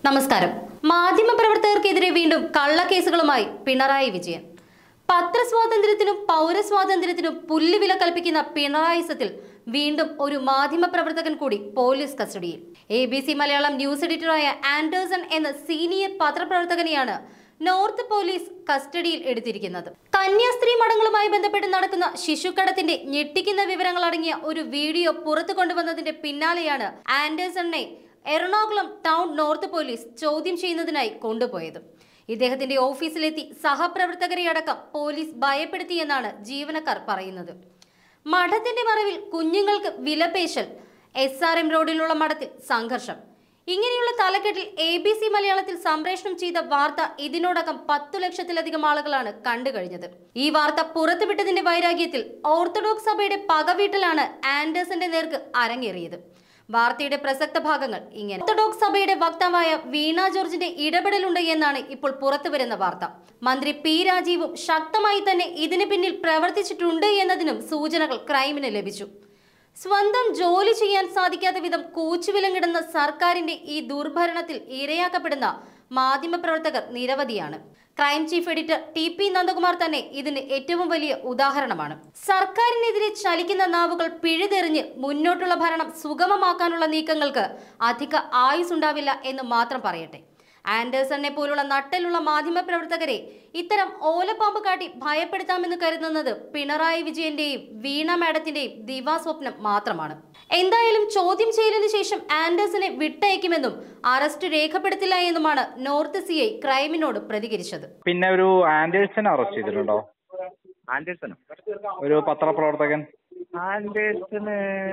നമസ്കാരം മാധ്യമപ്രവർത്തകർക്കെതിരെ വീണ്ടും കള്ളക്കേസുകളുമായി പിണറായി വിജയൻ പത്രസ്വാതന്ത്ര്യത്തിനും പൗരസ്വാതന്ത്ര്യത്തിനും പുല്ലുവില കൽപ്പിക്കുന്ന പിണറായിസത്തിൽ വീണ്ടും ഒരു മാധ്യമപ്രവർത്തകൻ കൂടി പോലീസ് കസ്റ്റഡിയിൽ A B C Malayalam news എഡിറ്ററായ ആൻഡേഴ്സൺ എന്ന സീനിയർ പത്രപ്രവർത്തകനെയാണ് നോർത്ത് പോലീസ് കസ്റ്റഡിയിൽ എടുത്തിരിക്കുന്നത് കന്യാസ്ത്രീ മഠങ്ങളുമായി ബന്ധപ്പെട്ട് നടക്കുന്ന ശിശുക്കടത്തിന്റെ ഞെട്ടിക്കുന്ന വിവരങ്ങൾ അടങ്ങിയ ഒരു വീഡിയോ പുറത്തു കൊണ്ടുവന്നതിന്റെ പിന്നാലെയാണ് ആൻഡേഴ്സണിനെ എറണാകുളം ടൗൺ നോർത്ത് പോലീസ് ചോദ്യം ചെയ്യുന്നതിനായി കൊണ്ടുപോയത് ഇദ്ദേഹത്തിന്റെ ഓഫീസിലെത്തി സഹപ്രവർത്തകരെ അടക്കം പോലീസ് ഭയപ്പെടുത്തിയെന്നാണ് ജീവനക്കാർ പറയുന്നത് മഠത്തിന്റെ മറവിൽ കുഞ്ഞുങ്ങൾക്ക് വിലപേശൽ എസ് ആർ എം റോഡിലുള്ള മഠത്തിൽ സംഘർഷം ഇങ്ങനെയുള്ള തലക്കെട്ടിൽ എ ബി സി മലയാളത്തിൽ സംപ്രേഷണം ചെയ്ത വാർത്ത ഇതിനോടകം പത്തു ലക്ഷത്തിലധികം ആളുകളാണ് കണ്ടു കഴിഞ്ഞത് ഈ വാർത്ത പുറത്തുവിട്ടതിന്റെ വൈരാഗ്യത്തിൽ ഓർത്തഡോക്സ് സഭയുടെ പകവീട്ടിലാണ് ആൻഡേഴ്സന്റെ നേർക്ക് അരങ്ങേറിയത് വാർത്തയുടെ പ്രസക്ത ഭാഗങ്ങൾ ഇങ്ങനെ ഓർത്തഡോക്സ് സഭയുടെ വക്താവായ വീണ ജോർജിന്റെ ഇടപെടലുണ്ട് എന്നാണ് ഇപ്പോൾ പുറത്തുവരുന്ന വാർത്ത മന്ത്രി പി രാജീവും ശക്തമായി തന്നെ ഇതിന് പിന്നിൽ പ്രവർത്തിച്ചിട്ടുണ്ട് എന്നതിനും സൂചനകൾ ക്രൈമിന് ലഭിച്ചു സ്വന്തം ജോലി ചെയ്യാൻ സാധിക്കാത്ത വിധം കൂച്ചുവിലങ്ങിടുന്ന സർക്കാരിന്റെ ഈ ദുർഭരണത്തിൽ ഇരയാക്കപ്പെടുന്ന മാധ്യമപ്രവർത്തകർ നിരവധിയാണ് crime chief editor T P Nandakumar തന്നെ ഇതിന് ഏറ്റവും വലിയ ഉദാഹരണമാണ് സർക്കാരിനെതിരെ ചലിക്കുന്ന നാവുകൾ പിഴുതെറിഞ്ഞ് മുന്നോട്ടുള്ള ഭരണം സുഗമമാക്കാനുള്ള നീക്കങ്ങൾക്ക് അധിക ആയുസുണ്ടാവില്ല എന്ന് മാത്രം പറയട്ടെ ആൻഡേഴ്സണിനെ പോലുള്ള നട്ടലുള്ള മാധ്യമപ്രവർത്തകരെ ഇത്തരം ഓലപ്പാമ്പ് കാട്ടി ഭയപ്പെടുത്താമെന്ന് കരുതുന്നത് പിണറായി വിജയന്റെയും വീണ മാഡത്തിന്റെയും ദിവാസ്വപ്നം മാത്രമാണ് എന്തായാലും ചോദ്യം ചെയ്യലിന് ശേഷം ആൻഡേഴ്സനെ വിട്ടയക്കുമെന്നും അറസ്റ്റ് രേഖപ്പെടുത്തില്ല എന്നുമാണ് നോർത്ത് സി ഐ ക്രൈമിനോട് പ്രതികരിച്ചത് പിന്നെ ഒരു ആൻഡേഴ്സൺ അറസ്റ്റ് ചെയ്തിട്ടുണ്ടോ ആൻഡേഴ്സണോ ഒരു പത്രപ്രവർത്തകൻ ആൻഡേഴ്സണ്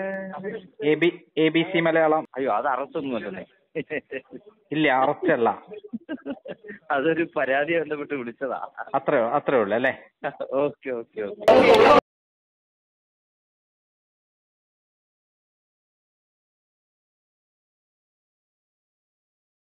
A B A B C Malayalam അയ്യോ അത് അറസ്റ്റൊന്നും അല്ലെന്നേ ഇല്ല അറസ്റ്റ് അല്ല അതൊരു പരാതി ബന്ധപ്പെട്ട് വിളിച്ചതാ അത്രേ അത്രേ ഉള്ളൂ അല്ലേ ഓക്കെ ഓക്കെ ഓക്കെ